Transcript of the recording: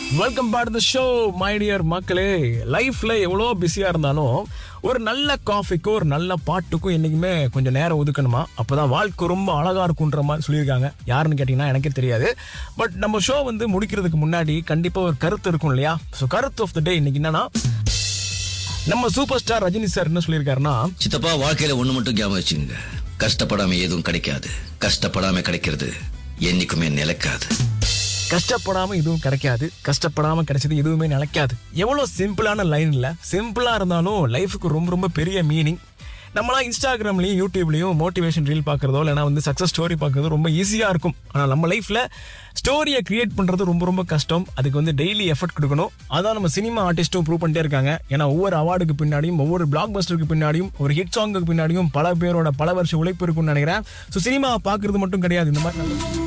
welcome back the show my dear மக்களே லைஃப்ல எவ்வளோ பிஸியா இருந்தாலும் ஒரு நல்ல காஃபிக்கும் ஒரு நல்ல பாட்டுக்கும் என்னைக்குமே கொஞ்சம் நேரம் ஒதுக்கணுமா அப்பதான் வாழ்க்கை ரொம்ப அழகா இருக்குன்ற மாதிரி சொல்லியிருக்காங்க யாருன்னு கேட்டீங்கன்னா எனக்கே தெரியாது பட் நம்ம ஷோ வந்து முடிக்கிறதுக்கு முன்னாடி கண்டிப்பா ஒரு கருத்து இருக்கும் இல்லையா ஸோ கருத்து ஆஃப் த டே இன்னைக்கு என்னன்னா நம்ம சூப்பர் ஸ்டார் ரஜினி சார் என்ன சொல்லியிருக்காருன்னா சித்தப்பா வாழ்க்கையில ஒண்ணு மட்டும் ஞாபகம் வச்சுங்க கஷ்டப்படாம எதுவும் கிடைக்காது கஷ்டப்படாம கிடைக்கிறது என்னைக்குமே நிலைக்காது கஷ்டப்படாம எதுவும் கிடைக்காது கஷ்டப்படாம கிடைச்சது எதுவுமே நிலைக்காது எவ்வளவு சிம்பிளான லைன் இல்ல சிம்பிளா இருந்தாலும் லைஃபுக்கு ரொம்ப ரொம்ப பெரிய மீனிங் நம்மளாம் இன்ஸ்டாகிராம்லயும் யூடியூப்லயும் மோட்டிவேஷன் ரீல் பார்க்கறதோ இல்லைனா வந்து சக்ஸஸ் ஸ்டோரி பார்க்கறதோ ரொம்ப ஈஸியா இருக்கும் ஆனால் நம்ம லைஃப்ல ஸ்டோரியை கிரியேட் பண்றது ரொம்ப ரொம்ப கஷ்டம் அதுக்கு வந்து டெய்லி எஃபர்ட் கொடுக்கணும் அதான் நம்ம சினிமா ஆர்டிஸ்ட்டும் ப்ரூவ் பண்ணிட்டே இருக்காங்க ஏன்னா ஒவ்வொரு அவார்டுக்கு பின்னாடியும் ஒவ்வொரு பிளாக் பஸ்டருக்கு பின்னாடியும் ஒரு ஹிட் சாங்குக்கு பின்னாடியும் பல பேரோட பல வருஷ உழைப்பு இருக்கும்னு நினைக்கிறேன் ஸோ சினிமாவை பார்க்கறது மட்டும் கிடையாது இந்த மாதிரி நல்ல